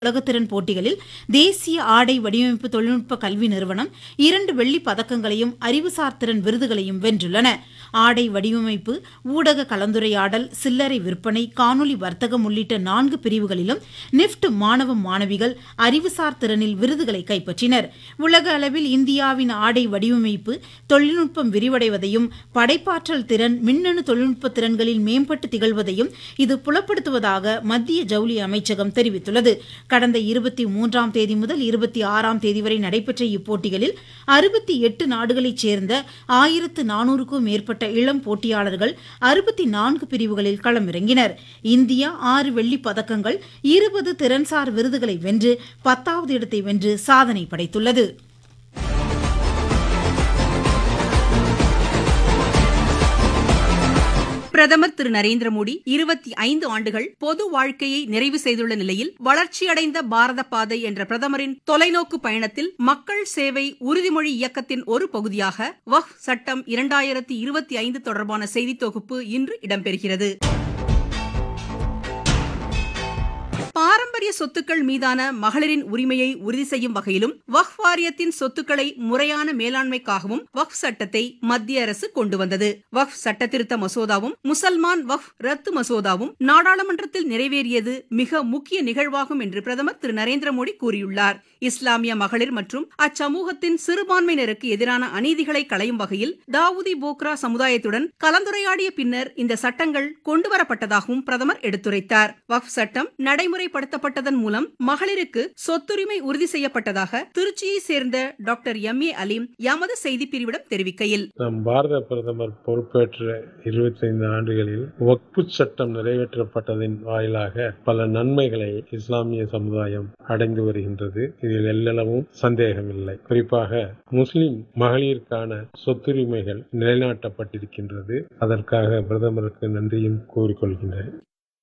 உலகத்திறன் போட்டிகளில் தேசிய ஆடை வடிவமைப்பு தொழில்நுட்ப கல்வி நிறுவனம் இரண்டு வெள்ளிப் பதக்கங்களையும் அறிவுசார் திறன் விருதுகளையும் வென்றுள்ளன ஆடை வடிவமைப்பு ஊடக கலந்துரையாடல் சில்லறை விற்பனை காணொலி வர்த்தகம் உள்ளிட்ட நான்கு பிரிவுகளிலும் நிப்ட் மாணவ மாணவிகள் அறிவுசார் திறனில் விருதுகளை கைப்பற்றினர் உலக அளவில் இந்தியாவின் ஆடை வடிவமைப்பு தொழில்நுட்பம் விரிவடைவதையும் படைப்பாற்றல் திறன் மின்னணு தொழில்நுட்ப திறன்களில் மேம்பட்டு திகழ்வதையும் இது புலப்படுத்துவதாக மத்திய ஜவுளி அமைச்சகம் தெரிவித்துள்ளது கடந்த இருபத்தி மூன்றாம் தேதி முதல் இருபத்தி ஆறாம் தேதி வரை நடைபெற்ற இப்போட்டிகளில் அறுபத்தி எட்டு நாடுகளைச் சேர்ந்த ஆயிரத்து நானூறுக்கும் மேற்பட்ட இளம் போட்டியாளர்கள் அறுபத்தி நான்கு பிரிவுகளில் களமிறங்கினர் இந்தியா ஆறு வெள்ளிப் பதக்கங்கள் இருபது திறன்சார் விருதுகளை வென்று பத்தாவது இடத்தை வென்று சாதனை படைத்துள்ளது பிரதமர் திரு நரேந்திர மோடி இருபத்தி ஐந்து ஆண்டுகள் பொது வாழ்க்கையை நிறைவு செய்துள்ள நிலையில் வளர்ச்சியடைந்த பாரத பாதை என்ற பிரதமரின் தொலைநோக்கு பயணத்தில் மக்கள் சேவை உறுதிமொழி இயக்கத்தின் ஒரு பகுதியாக வக்ஃப் சட்டம் இரண்டாயிரத்தி இருபத்தி ஐந்து தொடர்பான செய்தி தொகுப்பு இன்று இடம்பெறுகிறது பாரம்பரிய சொத்துக்கள் மீதான மகளிரின் உரிமையை உறுதி செய்யும் வகையிலும் வக்ஃப் வாரியத்தின் சொத்துக்களை முறையான மேலாண்மைக்காகவும் வக்ஃப் சட்டத்தை மத்திய அரசு கொண்டு வந்தது வக்ஃப் சட்டத்திருத்த மசோதாவும் முசல்மான் வக்ஃப் ரத்து மசோதாவும் நாடாளுமன்றத்தில் நிறைவேறியது மிக முக்கிய நிகழ்வாகும் என்று பிரதமர் திரு நரேந்திர மோடி கூறியுள்ளார் இஸ்லாமிய மகளிர் மற்றும் அச்சமூகத்தின் சிறுபான்மையினருக்கு எதிரான அநீதிகளை களையும் வகையில் தாவூதி போக்ரா சமுதாயத்துடன் கலந்துரையாடிய பின்னர் இந்த சட்டங்கள் கொண்டுவரப்பட்டதாகவும் பிரதமர் எடுத்துரைத்தார் வக்ஃப் சட்டம் நடைமுறைப்படுத்தப்பட்டதன் மூலம் மகளிருக்கு சொத்துரிமை உறுதி செய்யப்பட்டதாக திருச்சியை சேர்ந்த டாக்டர் எம் ஏ அலீம் எமது செய்திப்பிரிவிடம் தெரிவிக்கையில் நம் பாரத பிரதமர் பொறுப்பேற்ற இருபத்தைந்து ஆண்டுகளில் வக்பு சட்டம் நிறைவேற்றப்பட்டதின் வாயிலாக பல நன்மைகளை இஸ்லாமிய சமுதாயம் அடைந்து வருகின்றது இதில் எல்லளவும் சந்தேகமில்லை குறிப்பாக முஸ்லிம் மகளிருக்கான சொத்துரிமைகள் நிலைநாட்டப்பட்டிருக்கின்றது அதற்காக பிரதமருக்கு நன்றியும் கூறிக்கொள்கின்றேன்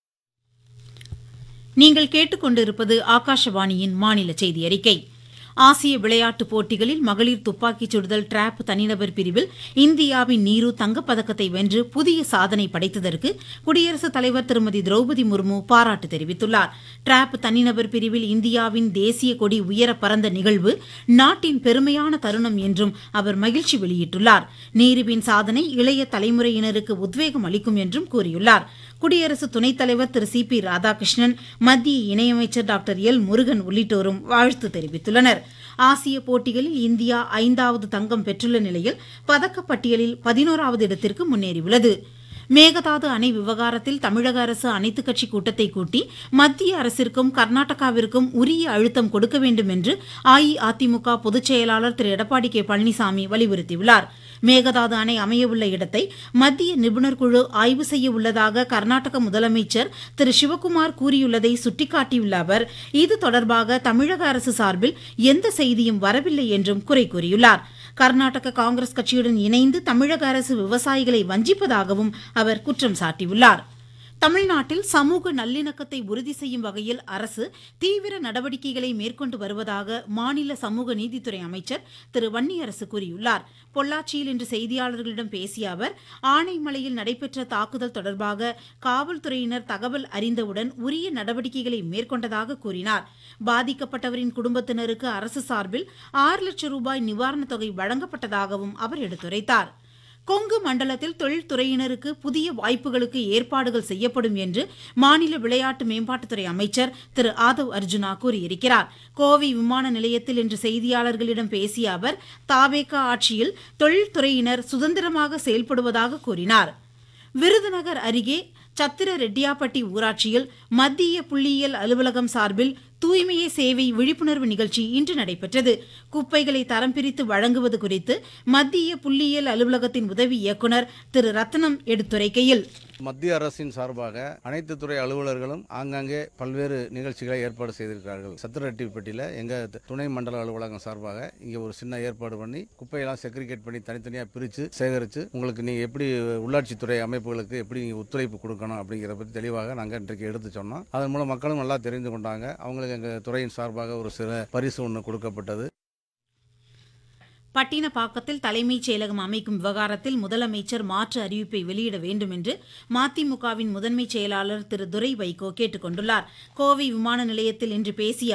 நீங்கள் கேட்டுக்கொண்டிருப்பது ஆகாஷவாணியின் மாநில செய்தி அறிக்கை ஆசிய விளையாட்டுப் போட்டிகளில் மகளிர் துப்பாக்கிச் சுடுதல் டிராப் தனிநபர் பிரிவில் இந்தியாவின் நீரு தங்கப்பதக்கத்தை வென்று புதிய சாதனை படைத்ததற்கு குடியரசுத் தலைவர் திருமதி திரௌபதி முர்மு பாராட்டு தெரிவித்துள்ளார் டிராப் தனிநபர் பிரிவில் இந்தியாவின் தேசிய கொடி உயர பறந்த நிகழ்வு நாட்டின் பெருமையான தருணம் என்றும் அவர் மகிழ்ச்சி வெளியிட்டுள்ளார் நீருவின் சாதனை இளைய தலைமுறையினருக்கு உத்வேகம் அளிக்கும் என்றும் கூறியுள்ளார் குடியரசு துணைத் தலைவர் திரு சி பி ராதாகிருஷ்ணன் மத்திய இணையமைச்சர் டாக்டர் எல் முருகன் உள்ளிட்டோரும் வாழ்த்து தெரிவித்துள்ளனர் ஆசிய போட்டிகளில் இந்தியா ஐந்தாவது தங்கம் பெற்றுள்ள நிலையில் பதக்கப்பட்டியலில் பதினோராவது இடத்திற்கு முன்னேறியுள்ளது மேகதாது அணை விவகாரத்தில் தமிழக அரசு அனைத்துக் கட்சி கூட்டத்தை கூட்டி மத்திய அரசிற்கும் கர்நாடகாவிற்கும் உரிய அழுத்தம் கொடுக்க வேண்டும் என்று அஇஅதிமுக பொதுச் செயலாளர் திரு எடப்பாடி கே பழனிசாமி வலியுறுத்தியுள்ளார் மேகதாது அணை அமையவுள்ள இடத்தை மத்திய நிபுணர் குழு ஆய்வு செய்ய உள்ளதாக கர்நாடக முதலமைச்சர் திரு சிவக்குமார் கூறியுள்ளதை சுட்டிக்காட்டியுள்ள அவர் இது தொடர்பாக தமிழக அரசு சார்பில் எந்த செய்தியும் வரவில்லை என்றும் குறை கூறியுள்ளார் கர்நாடக காங்கிரஸ் கட்சியுடன் இணைந்து தமிழக அரசு விவசாயிகளை வஞ்சிப்பதாகவும் அவர் குற்றம் சாட்டியுள்ளார் தமிழ்நாட்டில் சமூக நல்லிணக்கத்தை உறுதி செய்யும் வகையில் அரசு தீவிர நடவடிக்கைகளை மேற்கொண்டு வருவதாக மாநில சமூக நீதித்துறை அமைச்சர் திரு வன்னியரசு கூறியுள்ளார் பொள்ளாச்சியில் இன்று செய்தியாளர்களிடம் பேசிய அவர் ஆனைமலையில் நடைபெற்ற தாக்குதல் தொடர்பாக காவல்துறையினர் தகவல் அறிந்தவுடன் உரிய நடவடிக்கைகளை மேற்கொண்டதாக கூறினார் பாதிக்கப்பட்டவரின் குடும்பத்தினருக்கு அரசு சார்பில் ஆறு லட்சம் ரூபாய் நிவாரணத் தொகை வழங்கப்பட்டதாகவும் அவர் எடுத்துரைத்தார் கொங்கு மண்டலத்தில் தொழில்துறையினருக்கு புதிய வாய்ப்புகளுக்கு ஏற்பாடுகள் செய்யப்படும் என்று மாநில விளையாட்டு மேம்பாட்டுத்துறை அமைச்சர் திரு ஆதவ் அர்ஜுனா கூறியிருக்கிறார் கோவை விமான நிலையத்தில் இன்று செய்தியாளர்களிடம் பேசிய அவர் தாவேகா ஆட்சியில் தொழில்துறையினர் சுதந்திரமாக செயல்படுவதாக கூறினார் விருதுநகர் அருகே சத்திர ரெட்டியாப்பட்டி ஊராட்சியில் மத்திய புள்ளியியல் அலுவலகம் சார்பில் தூய்மையே சேவை விழிப்புணர்வு நிகழ்ச்சி இன்று நடைபெற்றது குப்பைகளை தரம் பிரித்து வழங்குவது குறித்து மத்திய புள்ளியியல் அலுவலகத்தின் உதவி இயக்குநர் திரு ரத்னம் எடுத்துரைக்கையில் மத்திய அரசின் சார்பாக அனைத்து துறை அலுவலர்களும் ஆங்காங்கே பல்வேறு நிகழ்ச்சிகளை ஏற்பாடு செய்திருக்கிறார்கள் சத்திரட்டிப்பட்டியில் எங்கள் துணை மண்டல அலுவலகம் சார்பாக இங்கே ஒரு சின்ன ஏற்பாடு பண்ணி குப்பையெல்லாம் செக்ரிகேட் பண்ணி தனித்தனியாக பிரித்து சேகரித்து உங்களுக்கு நீங்கள் எப்படி உள்ளாட்சித்துறை அமைப்புகளுக்கு எப்படி நீங்கள் ஒத்துழைப்பு கொடுக்கணும் அப்படிங்கிறத பற்றி தெளிவாக நாங்கள் இன்றைக்கு எடுத்து சொன்னோம் அதன் மூலம் மக்களும் நல்லா தெரிந்து கொண்டாங்க அவங்களுக்கு எங்கள் துறையின் சார்பாக ஒரு சில பரிசு ஒன்று கொடுக்கப்பட்டது பட்டினப்பாக்கத்தில் தலைமைச் செயலகம் அமைக்கும் விவகாரத்தில் முதலமைச்சர் மாற்று அறிவிப்பை வெளியிட வேண்டும் என்று மதிமுகவின் முதன்மைச் செயலாளர் திரு துரை வைகோ கேட்டுக் கொண்டுள்ளார் கோவை விமான நிலையத்தில் இன்று பேசிய